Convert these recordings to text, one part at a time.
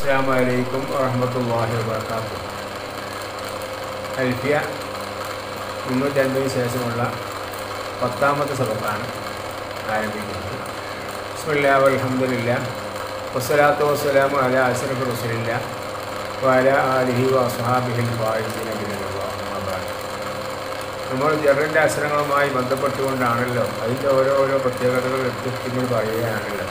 അസ്സാം വലൈക്കും വറഹമത്തല്ലാഹി വാബർക്കാത്തു അൽഫിയ മുന്നൂറ്റി അൻപതിന് ശേഷമുള്ള പത്താമത്തെ സബക്കാണ് ആരംഭിക്കുന്നത് ബിസ്മില്ലാ അലഹമില്ല വസ്സലാത്തു വസ്സലാമു അല അസ്രഫ് റസുലില്ല വല ആലിഹി വസ്ഹാബിഹിൽ ഫായിസിന ബിനല്ലാഹ് നമ്മൾ ജറിൻ്റെ അക്ഷരങ്ങളുമായി ബന്ധപ്പെട്ടുകൊണ്ടാണല്ലോ അതിൻ്റെ ഓരോരോ പ്രത്യേകതകൾ എടുത്തിട്ട് പറയുകയാണല്ലോ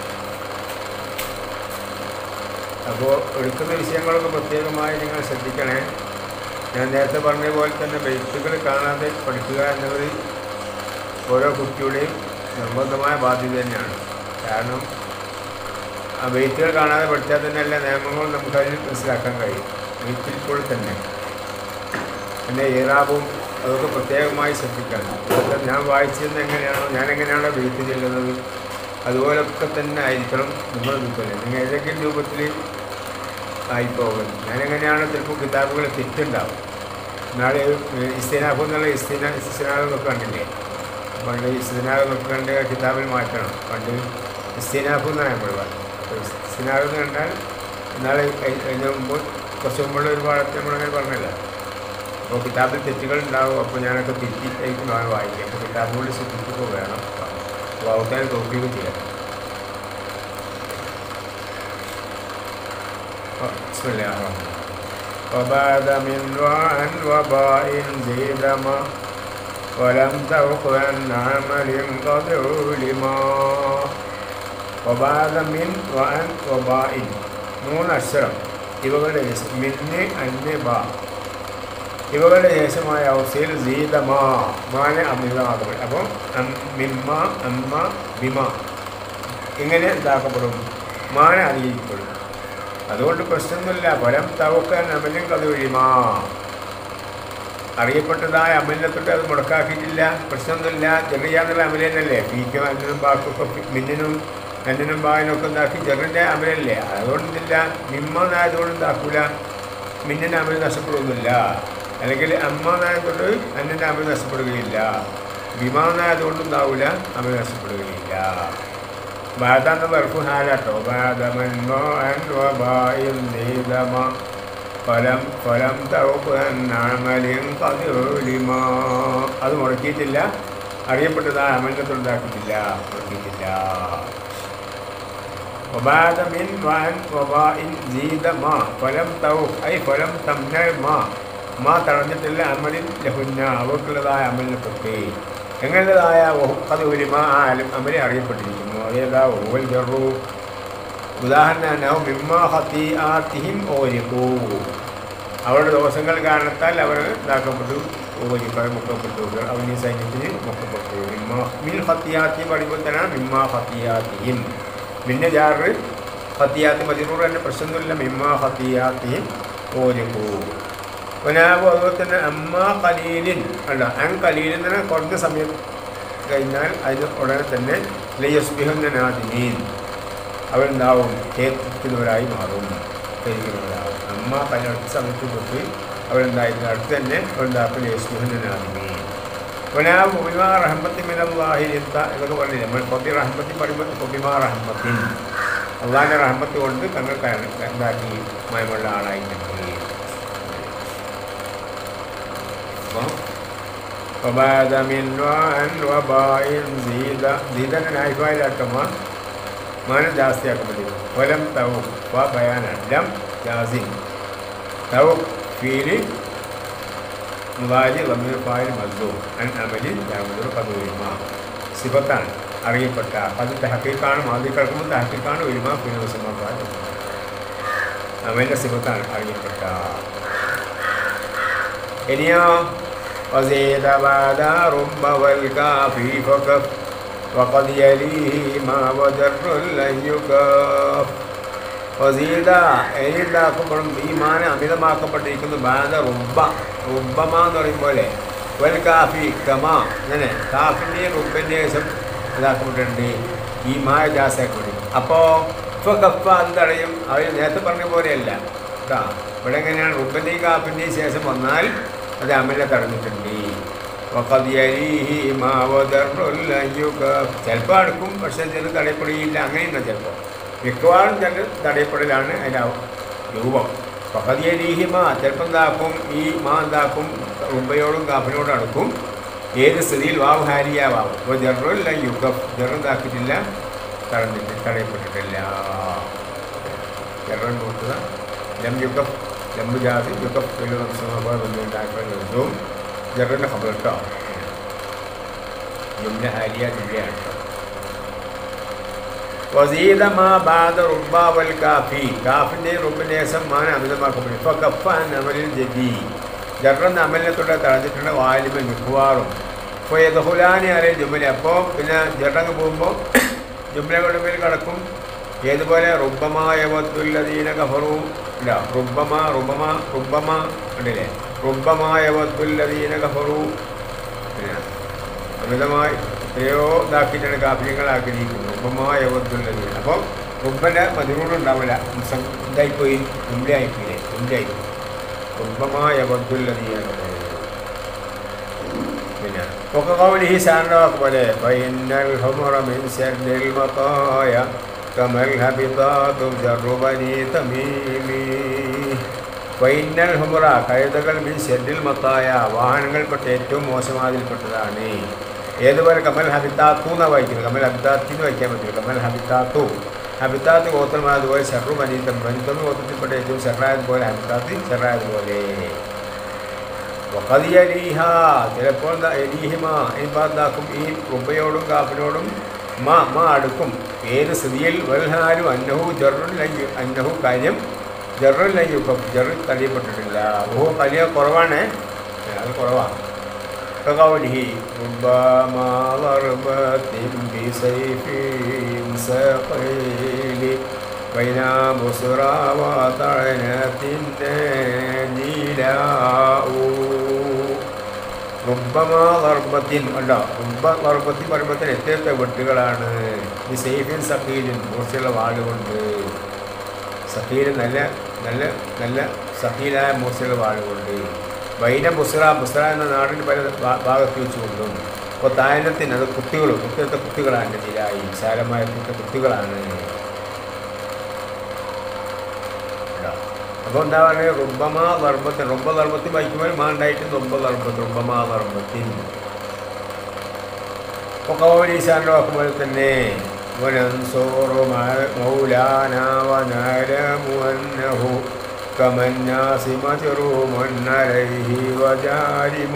അപ്പോൾ എടുക്കുന്ന വിഷയങ്ങളൊക്കെ പ്രത്യേകമായി നിങ്ങൾ ശ്രദ്ധിക്കണേ ഞാൻ നേരത്തെ പറഞ്ഞ പോലെ തന്നെ ബെയ്ത്തുകൾ കാണാതെ പഠിക്കുക എന്നത് ഓരോ കുട്ടിയുടെയും നിർബന്ധമായ ബാധ്യത തന്നെയാണ് കാരണം ആ ബെയ്ത്തുകൾ കാണാതെ പഠിച്ചാൽ തന്നെ എല്ലാ നിയമങ്ങളും നമുക്കതിൽ മനസ്സിലാക്കാൻ കഴിയും ബെയ്ത്തിൽ കൂടെ തന്നെ പിന്നെ ഇറാബും അതൊക്കെ പ്രത്യേകമായി ശ്രദ്ധിക്കണം അതൊക്കെ ഞാൻ വായിച്ചത് എങ്ങനെയാണോ ഞാൻ എങ്ങനെയാണോ ബെയ്ത്ത് ചെല്ലുന്നത് അതുപോലൊക്കെ തന്നെ ആയിരിക്കണം നിങ്ങൾ നിൽക്കുന്നത് നിങ്ങൾ ഏതെങ്കിലും രൂപത്തിൽ ആയിപ്പോകും ഞാനെങ്ങനെയാണ് ചിലപ്പോൾ കിതാബുകൾ തെറ്റുണ്ടാവും നാളെ ഇസ്തിനാഫ് എന്നുള്ള ഇസ്തിന ഇസ്തിനാവ് എന്നൊക്കെ കണ്ടില്ലേ പണ്ട് ഇസ്തിനാവ് എന്നൊക്കെ കണ്ട് കിതാബിൽ മാറ്റണം പണ്ട് ഇസ്തിനാഫ് എന്നാണ് നമ്മൾ പറഞ്ഞത് അപ്പോൾ ഇസ്തിനാവ് എന്ന് കണ്ടാൽ നാളെ അതിന് മുമ്പ് കുറച്ച് മുമ്പുള്ള ഒരു പാടത്ത് നമ്മളങ്ങനെ പറഞ്ഞല്ലോ അപ്പോൾ കിതാബിൽ തെറ്റുകൾ ഉണ്ടാവും അപ്പോൾ ഞാനൊക്കെ തിരുത്തി ആയിരിക്കും വേണം വായിക്കുക അപ്പോൾ കിതാബുകളിൽ ശ്രദ്ധിക്കുക വേണം അപ്പോൾ അവസാനം തോക്കുകയും ചെയ്യാം بسم الله الرحمن وبعد من وعن وباء زيد ما ولم توق عن عمل قد علما وبعد من وعن وباء മൂന്ന് അക്ഷരം ഇവകളുടെ ശേഷം മിന്ന് അന്ന് ബാ ഇവകളുടെ ശേഷമായ അവസ്ഥയിൽ സീതമാ മാന അമിതമാക്കപ്പെടും അപ്പം മിമ്മ അമ്മ ബിമ ഇങ്ങനെ ഇതാക്കപ്പെടും മാന അറിയിക്കപ്പെടും അതുകൊണ്ട് പ്രശ്നമൊന്നുമില്ല ഫലം തവക്കാൻ അമലും കഥൊഴിമാ അറിയപ്പെട്ടതായ അമലിനെ തൊട്ട് അത് മുടക്കാക്കിയിട്ടില്ല പ്രശ്നമൊന്നുമില്ല ചെറിയാന്നുള്ള അമല തന്നെയല്ലേ പീക്കും അന്നിനും ബാക്കൊക്കെ മിന്നിനും അന്നിനും ബായനൊക്കെ ഉണ്ടാക്കി ചെറിൻ്റെ അമലല്ലേ അതുകൊണ്ടില്ല മിമ്മെന്നായതുകൊണ്ട് ഉണ്ടാക്കൂല മിന്നിൻ്റെ അമൽ നഷ്ടപ്പെടുന്നില്ല അല്ലെങ്കിൽ അമ്മനായ തൊട്ട് അന്നിൻ്റെ അമൽ നഷ്ടപ്പെടുകയില്ല വിമാനായതുകൊണ്ട് ഉണ്ടാവില്ല അമൽ നഷ്ടപ്പെടുകയില്ല ബാധാന്ന് വർക്കു ഹാലാട്ടോ ബാധമൻ വബായും നീതമ ഫലം ഫലം തൗക്കലിയും കതിലിമ അത് മുടക്കിയിട്ടില്ല അറിയപ്പെട്ടതാ അമലത്തുണ്ടാക്കിയിട്ടില്ല മുടക്കിയിട്ടില്ല وبعد من وعن وباء زيد ما فلم توق أي فلم تمنع ما മാ തടഞ്ഞിട്ടില്ല അമലിൻ ലഹുന്ന അവർക്കുള്ളതായ അമലിനെ തൊട്ട് എങ്ങനെതായ അത് ഒരു മാ ആ അമലെ അറിയപ്പെട്ടിരിക്കുന്നു അതേതാ ഓവൽ ജറു ഉദാഹരണം മിമ്മ ഹത്തി ആത്തിഹിം ഓരിക്കൂ അവരുടെ ദോഷങ്ങൾ കാരണത്താൽ അവർ ഇതാക്കപ്പെട്ടു ഓരിക്കാൻ മുക്കപ്പെട്ടു അവന് സൈന്യത്തിന് മുക്കപ്പെട്ടു മിമ്മ മിൻ ഹത്തിയാത്തി പറയുമ്പോൾ തന്നെ മിമ്മ ഹത്തിയാത്തിയും പിന്നെ ജാറ് ഹത്തിയാത്തി മതിറൂർ തന്നെ പ്രശ്നമൊന്നുമില്ല മിമ്മ ഹത്തിയാത്തിയും ഓരിക്കൂ ഒനാബു അതുപോലെ തന്നെ അമ്മ കലീലിൻ അല്ല അൻ കലീലിൻ തന്നെ കുറഞ്ഞ സമയം കഴിഞ്ഞാൽ അതിന് ഉടനെ തന്നെ ലയസ്ബിഹന്നാദിമീൻ അവരുണ്ടാവും കേൾക്കുന്നവരായി മാറും കേൾക്കുന്നവരാകും അമ്മ കല അടുത്ത സമയത്ത് തൊട്ട് അവരുണ്ടായിരുന്നു അടുത്ത് തന്നെ അവരുണ്ടാക്കും ലയസ്ബിഹന്നാദിമീൻ ഒനാബ് ഒബിമാ റഹമ്മത്തി മിനല്ലാഹിരിത്ത എന്നൊക്കെ പറഞ്ഞില്ലേ നമ്മൾ പൊബി റഹമ്മത്തി പറയുമ്പോൾ പൊബിമാ റഹമ്മത്തിൻ അള്ളാഹിൻ്റെ റഹമ്മത്ത് കൊണ്ട് തങ്ങൾക്ക് എന്താക്കി മയമുള്ള ആളായിട്ടുണ്ട് وبعد من وعن وباء زيد زيد നായിഫായിലാക്കുമ്പോൾ മാന ജാസ്തിയാക്കപ്പെട്ടിരുന്നു ഫലം തവു വ ബയാന ലം ജാസിൻ തവു ഫീല് മുതാലി റമീർ ഫായിൽ മസ്ദൂ അൻ അമലി ജാമുദുർ കദൂരിമ സിബത്താണ് അറിയപ്പെട്ട അത് തഹക്കീക്കാണ് മാതി കിടക്കുമ്പോൾ തഹക്കീക്കാണ് ഒരുമ പുനഃസമ അമലിൻ്റെ സിബത്താണ് അറിയപ്പെട്ട ഇനിയോ وزيد بعد رب والكافي فكف وقد يليه ما وجر لن يكف വസീദ എഴുതാക്കപ്പെടും ഈ മാന അമിതമാക്കപ്പെട്ടിരിക്കുന്നു ബാധ റുബ റുബമ എന്ന് പറയും പോലെ വൽ കാഫി കമ അങ്ങനെ കാഫിൻ്റെയും റുബിൻ്റെ ശേഷം ഇതാക്കപ്പെട്ടിട്ടുണ്ട് ഈ മായ ജാസാക്കപ്പെടും അപ്പോൾ ഇപ്പോൾ കപ്പ അത് തടയും അവർ നേരത്തെ പറഞ്ഞ പോലെയല്ല കേട്ടോ ഇവിടെ എങ്ങനെയാണ് റുബിൻ്റെയും കാഫിൻ്റെയും ശേഷം വന്നാൽ അത് അമലെ തടഞ്ഞിട്ടുണ്ട് ചിലപ്പോൾ അടുക്കും പക്ഷെ ചില തടയപ്പെടുകയില്ല അങ്ങനെയുണ്ട് ചിലപ്പോൾ മിക്കവാറും ചില തടയപ്പെടലാണ് അതിൻ്റെ രൂപം പഹതിയരീഹിമ ചിലപ്പം എന്താക്കും ഈ മാ എന്താക്കും റുബയോടും കാഫിനോടും അടുക്കും ഏത് സ്ഥിതിയിൽ വാവ് ഹാരിയ വാവ് അപ്പോൾ ജറുല്ല യുഗം ജറു എന്താക്കിയിട്ടില്ല തടഞ്ഞിട്ട് തടയപ്പെട്ടിട്ടില്ല ജറൻ കൊടുക്കുക ലം യുഗം ലംബു ജാതി യുഗം ഉണ്ടാക്കുന്ന ദിവസവും ജറിൻ്റെ ഖബർ കേട്ടോ ജുംല ഹാരിയ ജുംലയാണ് കേട്ടോ വസീദ മാ ബാദ റുബ വൽ കാഫി കാഫിൻ്റെ റുബിൻ്റെ ശേഷം മാന അമിതമാക്കപ്പെടും ഇപ്പോൾ കഫ അമലിൽ ജദി ജറന്ന അമലിനെ തൊട്ട് തടഞ്ഞിട്ടുണ്ട് വാലിമ മിക്കുവാറും ഇപ്പോൾ യദഹുലാനി അറിയ ജുമല അപ്പോൾ പിന്നെ ജറങ്ങ് പോകുമ്പോൾ ജുമലകളുടെ മേൽ കിടക്കും ഏതുപോലെ റുബമായവത്തുല്ലദീന കഫറു ഇല്ല റുബമ റുബമ റുബമ ഉണ്ടല്ലേ റുബമായവത്തുല്ലദീന കഫറു പിന്നെ അമിതമായി എത്രയോ ഇതാക്കിയിട്ടാണ് കാപ്പിയങ്ങൾ ആഗ്രഹിക്കുന്നത് റുബമായവത്തുല്ലദീന അപ്പോൾ റുബൻ്റെ മതിനോട് ഉണ്ടാവില്ല ഇതായിപ്പോയി ഉമ്പിലായിപ്പോയില്ലേ ഉമ്പിലായി റുബമായവത്തുല്ലദീന കഫറു പിന്നെ ഒക്കെ കൗലിഹി സാറിൻ്റെ പോലെ ഫൈനൽ ഹുമറ മിൻ ശർദിൽ മത്തായ കമൽ ഹബിതാതു ജറു ബനി തമീമി ഫൈനൽ ഹുമറ കഴുതകൾ മിൻ ഷെഡിൽ മത്തായ വാഹനങ്ങൾപ്പെട്ട ഏറ്റവും മോശമാതിൽപ്പെട്ടതാണ് ഏതുപോലെ കമൽ ഹബിത്താത്തു എന്നാണ് വായിക്കുന്നത് കമൽ ഹബിത്താത്തിന് വായിക്കാൻ പറ്റില്ല കമൽ ഹബിത്താത്തു ഹബിത്താത്ത് ഗോത്രമായതുപോലെ ഷെറു ബനീത്തം ബനിത്തം ഗോത്രത്തിൽപ്പെട്ട ഏറ്റവും ഷെറായതുപോലെ ഹബിത്താത്ത് ഷെറായതുപോലെ വഖദിയലീഹ ചിലപ്പോൾ എലീഹിമ ഇബാദാക്കും ഈ ഉബയോടും കാഫിനോടും മാ മാ അടുക്കും ഏത് സ്ഥിതിയിൽ വൽഹാരും അന്നഹു ജറുൽ അന്നഹു കാര്യം ജറുൽ അയ്യുക്കം ജറു തടിയപ്പെട്ടിട്ടില്ല ഓഹോ കലിയ കുറവാണ് അത് കുറവാണ് كقوله ربما ضربة بسيف ثقيل بين بصرى وطعنة نجلاء റുബമാ വർബത്തിൻ അല്ല റുബ വർബത്തി പറയുമ്പോഴത്തേന് എത്രയൊക്കെ വെട്ടുകളാണ് ഈ സേഫിൻ സഹീലിൻ മൂർച്ചയുള്ള വാളുകൊണ്ട് സഹീൽ നല്ല നല്ല നല്ല സഹീലായ മൂർച്ചയുള്ള വാളുകൊണ്ട് വൈന ബുസ്ര ബുസ്ര എന്ന നാടിന് പല ഭാ- ഭാഗത്ത് വെച്ചുകൊണ്ടും അപ്പോൾ തായനത്തിന് അത് കുട്ടികളും കുട്ടിയത്തെ കുട്ടികളാണ് ജിലായി വിശാലമായ കുട്ടിയ കുട്ടികളാണ് അപ്പോൾ എന്താ പറയുക റുബമാ ധർമ്മത്തിൽ റുബ ധർമ്മത്തിൽ വയ്ക്കുമ്പോൾ മാ ഉണ്ടായിട്ട് റുബ ധർമ്മത്തിൽ റുബമാ ധർമ്മത്തിൽ ഒക്കോലീശാൻ്റെ വാക്കുമ്പോൾ തന്നെ وننصر مع- مولانا ونعلم أنه كما الناس مجروم عليه وجارم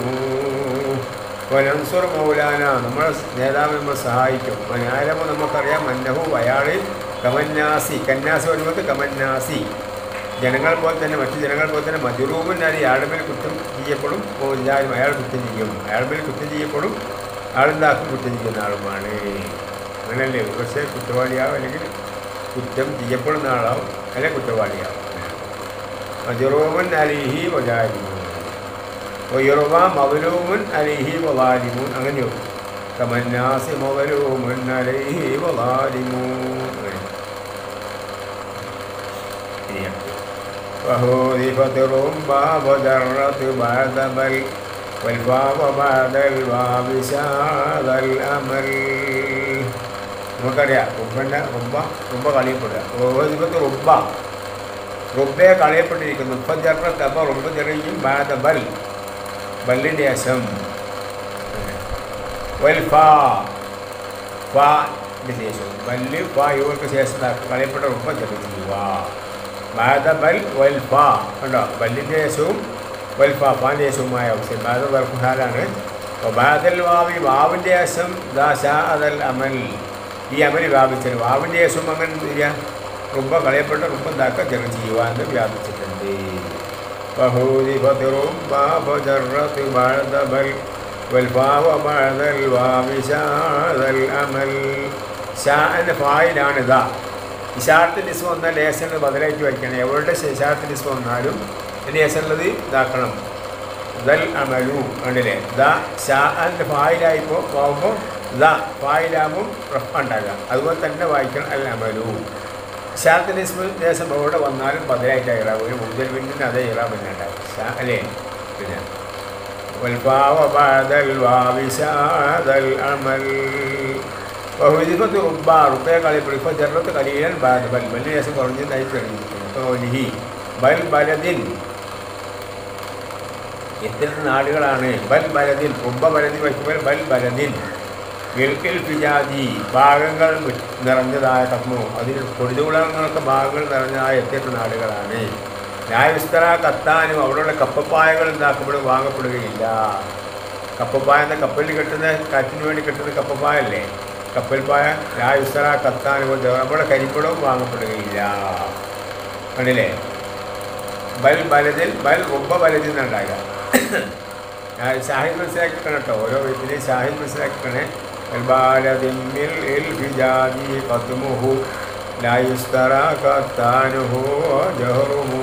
വനൻസുർ മൗലാന നമ്മളെ നേതാവ് നമ്മൾ സഹായിക്കും വനാലമോ നമുക്കറിയാം അന്നഹു അയാൾ കമന്നാസി കന്നാസി വരുമ്പോൾ കമന്നാസി ജനങ്ങൾ പോലെ തന്നെ മറ്റു ജനങ്ങൾ പോലെ തന്നെ മജുറൂബൻ അലി അയാളുടെ മേൽ കുറ്റം ചെയ്യപ്പെടും എല്ലാവരും അയാൾ കുറ്റം ചെയ്യും അയാളുടെ മേൽ കുറ്റം ചെയ്യപ്പെടും ആളെന്താക്കും കുറ്റം ചെയ്യുന്ന ആളുമാണ് അങ്ങനെയല്ലേ പക്ഷേ കുറ്റവാളിയാവും അല്ലെങ്കിൽ കുറ്റം ചെയ്യപ്പെടുന്ന ആളാവും അല്ലെങ്കിൽ കുറ്റവാളിയാവും മജുറൂബൻ അലിഹി വജാലിമു വയുറുവ മവലൂമുൻ അലിഹി വലാലിമൂൻ അങ്ങനെയോ കമന്നാസി മവലൂമുൻ അലിഹി വലാലിമൂൻ അങ്ങനെ ശരിയാണ് وهوذفت الرمبا وذرت بعد بل والباب بعد الباب شاذ الأمل നമുക്കറിയാം റുബൻ്റെ റുബ റുബ കളിയപ്പെടുക ഓഹോദിപത്ത് റുബ റുബയെ കളയപ്പെട്ടിരിക്കുന്നു ഉപ്പം ചേർന്ന തപ്പ റുബ ചെറിയും ബാധ ബൽ ബല്ലിൻ്റെ ശേഷം വൽ ഫാ ഫാൻ്റെ ശേഷം ബല്ല് ഫാ ഇവർക്ക് ശേഷം ദാ കളയപ്പെട്ട റുബ ചെറിയ വാ ബാധ ബൽ വൽ ഫാ കണ്ടോ ബല്ലിൻ്റെ ശേഷവും വൽ ഫാ ഫാൻ്റെ ശേഷവുമായ അവസ്ഥ ബാധ വർക്കുഹാലാണ് അപ്പോൾ ബാദൽ വാവി വാവിൻ്റെ ശേഷം ദാ ഷാ അതൽ അമൽ ഈ അമൽ വ്യാപിച്ചത് വാവിൻ്റെ ശേഷം അങ്ങനെ ഇല്ല റുബ കളയപ്പെട്ട റുബ എന്താക്കുക ചെറു ചെയ്യുവാന്ന് വ്യാപിച്ചിട്ടുണ്ട് فهوذفت ربا فجرت بعد بل والفاء بعد الواو شاذ الأمل ഷാൻ്റെ ഫായിലാണ് ഇതാ ഇഷാർത്തിൻ്റെ ഇസ്മ വന്നാൽ ലേശന് ബദലായിട്ട് വയ്ക്കണം എവരുടെ ഇഷാർത്തിൻ്റെ ഇസ്മ വന്നാലും ലേശനുള്ളത് ഇതാക്കണം ദൽ അമലു കണ്ടില്ലേ ദ ഷാൻ്റെ ഫായിലായിപ്പോൾ പോകുമ്പോൾ ദ ഫായിലാകുമ്പോൾ റഫ് ഉണ്ടാകുക അതുപോലെ തന്നെ വായിക്കണം അൽ അമലു ഷാത്തിൻ്റെ ഇസ്മ ദേശം അവിടെ വന്നാലും ബദലായിട്ട് ഇറാം ഒരു മുതൽ പിന്നിന് അതേ ഇറാം തന്നെ ഉണ്ടാകും ഷാ അല്ലേ പിന്നെ والفاء بعد الواو شاذ الأمل وهذفت ربا ربا കളി ഇപ്പോൾ ജറത്ത് കലിയൻ ബാദ് ബൽ ബല്ലിന് ശേഷം കുറഞ്ഞതായി തെളിഞ്ഞിരിക്കുന്നു കത്തോലിഹി ബൽ ബലദിൻ എത്ര നാടുകളാണ് ബൽ ബലദിൻ ഉമ്പ ബലദിൻ വയ്ക്കുമ്പോൾ ബൽ ബലദിൻ വിൽക്കിൽ ഫിജാജി ഭാഗങ്ങൾ വി- നിറഞ്ഞതായ കത്മു അതിൽ കൊടിതുകുളങ്ങൾക്ക് ഭാഗങ്ങൾ നിറഞ്ഞതായ എത്തിയെട്ട് നാടുകളാണ് ന്യായവിസ്തറ കത്താനും അവിടെയുള്ള കപ്പപ്പായകൾ എന്താക്കപ്പെടും വാങ്ങപ്പെടുകയില്ല കപ്പപ്പായ എന്ന കപ്പലിൽ കെട്ടുന്ന കാറ്റിന് വേണ്ടി കെട്ടുന്ന കപ്പപ്പായല്ലേ കപ്പൽപ്പായ ന്യായവിസ്തറ കത്താനും നമ്മുടെ കരിപ്പടവും വാങ്ങപ്പെടുകയില്ല കണ്ടില്ലേ ബൽ ബലതിൽ ബൽ ഒമ്പ ബലതിൽ നിന്നുണ്ടാകുക ഷാഹിദ് മനസ്സിലാക്കിക്കണം കേട്ടോ ഓരോ വീട്ടിലെയും ഷാഹിദ് മനസ്സിലാക്കിക്കണേ ബൽബാലതിമ്മിൽ ഇൽ ഫിജാദി ഖത്മുഹു ലാ യുസ്തറ ഖത്താനുഹു ജഹറുഹു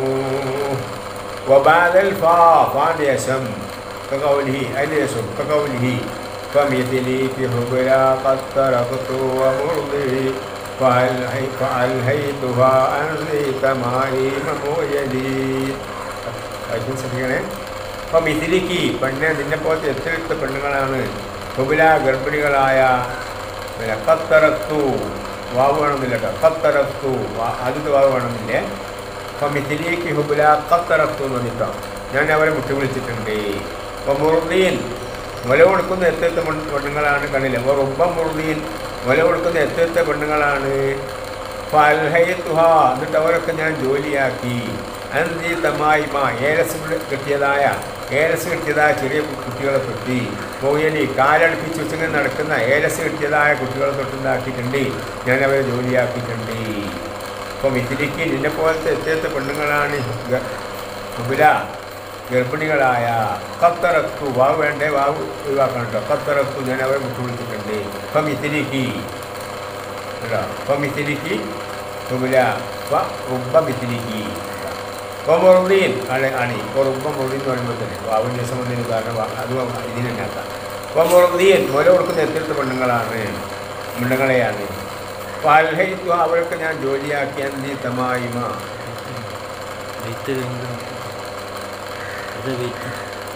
വബാദൽ ഫാ ഫാന്റെ യശം كقوله اليسم كقوله فمثلي في حبلا قد تركت ومرضي فألهي- فألهيتها أنزي تمائم مويلي വായിക്കാൻ ശ്രദ്ധിക്കണേ അപ്പം ഇതിലേക്ക് പെണ്ണെ നിന്നെ പോലത്തെ എത്രയെത്ര പെണ്ണുങ്ങളാണ് കുബില ഗർഭിണികളായ പിന്നെ കത്തറത്തു വാവ് വേണമെന്നില്ല കേട്ടോ കത്തറത്തു വാ- ആദ്യത്തെ വാവ് വേണമെന്നില്ലേ അപ്പം ഇതിലേക്ക് ഹുബില കത്തറത്തു എന്ന് പറഞ്ഞിട്ടോ ഞാൻ അവരെ മുട്ടി വിളിച്ചിട്ടുണ്ട് അപ്പം മുറുദീൻ മുല കൊടുക്കുന്ന എത്രത്തെ പെണ്ണുങ്ങളാണ് കണ്ടില്ലേ അപ്പോൾ റുബം മുറുദീൻ മുല കൊടുക്കുന്ന എത്രത്തെ പെണ്ണുങ്ങളാണ് ഫൽഹയത്തുഹ എന്നിട്ട് അവരൊക്കെ ഞാൻ ജോലിയാക്കി അനന്തി തമായിമ ഏലസ് കിട്ടിയതായ ഏലസ് കിട്ടിയതായ ചെറിയ കു- കുട്ടികളെ തൊട്ടി മോയലി കാലടുപ്പിച്ച് വെച്ചിങ്ങനെ നടക്കുന്ന ഏലസ് കിട്ടിയതായ കുട്ടികളെ തൊട്ടുണ്ടാക്കിയിട്ടുണ്ട് ഞാൻ അവരെ ജോലിയാക്കിയിട്ടുണ്ട് അപ്പം ഇതിലേക്ക് നിന്നെ പോലത്തെ എത്തിയത്തെ പെണ്ണുങ്ങളാണ് ഗ- കുബില ഗർഭിണികളായ കത്തറത്തു വാവ് വേണ്ടേ വാവ് ഒഴിവാക്കണം കേട്ടോ കത്തറത്തു ഞാൻ അവരെ വിട്ടുവിളിച്ചിട്ടുണ്ട് അപ്പം ഇതിലേക്ക് കേട്ടോ അപ്പം ഇതിലേക്ക് കുബില വ ഉബ്ബ മിത്തിലേക്ക് കൊമറുദ്ദീൻ ആണ് ആണ് ഇപ്പോൾ ഉബ്ബ മുറുദ്ദീൻ എന്ന് പറയുമ്പോൾ തന്നെ വാവിൻ്റെ സംബന്ധിച്ച് കാരണം വാ- അത് ഇതിന് തന്നെയാക്കാം കൊമറുദ്ദീൻ മുല കൊടുക്കുന്ന എത്തിരത്തെ പെണ്ണുങ്ങളാണ് പെണ്ണുങ്ങളെയാണ് അപ്പോൾ അൽഹൈത്വ അവർക്ക് ഞാൻ ജോലിയാക്കിയ നീ തമായിമ വെയിറ്റ് കഴിഞ്ഞു അത് വെയിറ്റ്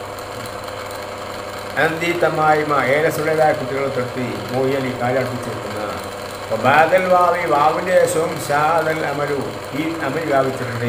അന്തി തമായിമ ഏലസുടേതായ കുട്ടികളെ തൊട്ടി മൂയലി കാലടുപ്പിച്ച് വെക്കുന്ന അപ്പോൾ ബാദൽ വാവി വാവിൻ്റെ ശേഷവും ഷാദൽ അമലു ഈ അമൽ വ്യാപിച്ചിട്ടുണ്ട്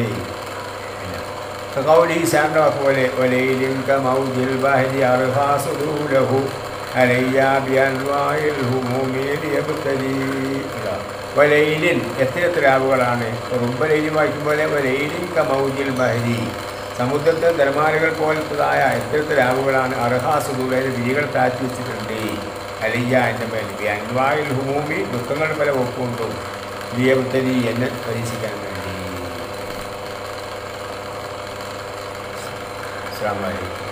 കൗലി ശാന്ത പോലെ ഒലയിലും കമൗജിൽ ബഹരി അർഹാസുദൂലഹു അലയ്യ ബിയൻവായിൽ ഹുമൂമേലി യബ്തലി വലയിലിൻ എത്ര എത്ര രാവുകളാണ് റുബലയിലും വായിക്കുമ്പോൾ വലയിലിൻ കമൗജിൽ ബഹരി സമുദ്രത്തെ ധർമാലുകൾ പോലത്തതായ എത്ര രാവുകളാണ് അർഹാസുദൂലയിൽ വിരികൾ താഴ്ത്തി വെച്ചിട്ടുണ്ട് അലയ്യ എൻ്റെ മേൽ ബിയൻവായിൽ ഹുമൂമി ദുഃഖങ്ങളുടെ പല ഒപ്പുകൊണ്ടും ലിയബ്തലി എന്നെ പരീക്ഷിക്കാൻ വേണ്ടി അസ്സാം വലൈക്കും